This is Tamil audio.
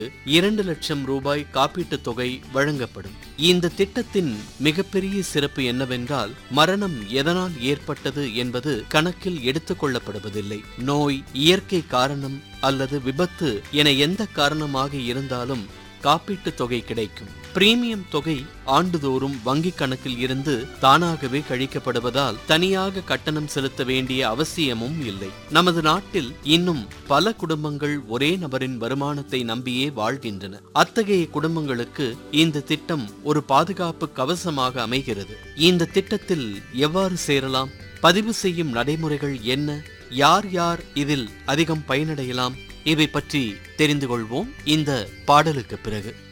இரண்டு லட்சம் ரூபாய் காப்பீட்டுத் தொகை வழங்கப்படும் இந்த திட்டத்தின் மிகப்பெரிய சிறப்பு என்னவென்றால் மரணம் எதனால் ஏற்பட்டது என்பது கணக்கில் எடுத்துக் கொள்ளப்படுவதில்லை நோய் இயற்கை காரணம் அல்லது விபத்து என எந்த காரணமாக இருந்தாலும் காப்பீட்டுத் தொகை கிடைக்கும் பிரீமியம் தொகை ஆண்டுதோறும் வங்கிக் கணக்கில் இருந்து தானாகவே கழிக்கப்படுவதால் தனியாக கட்டணம் செலுத்த வேண்டிய அவசியமும் இல்லை நமது நாட்டில் இன்னும் பல குடும்பங்கள் ஒரே நபரின் வருமானத்தை நம்பியே வாழ்கின்றன அத்தகைய குடும்பங்களுக்கு இந்த திட்டம் ஒரு பாதுகாப்பு கவசமாக அமைகிறது இந்த திட்டத்தில் எவ்வாறு சேரலாம் பதிவு செய்யும் நடைமுறைகள் என்ன யார் யார் இதில் அதிகம் பயனடையலாம் இவை பற்றி தெரிந்து கொள்வோம் இந்த பாடலுக்கு பிறகு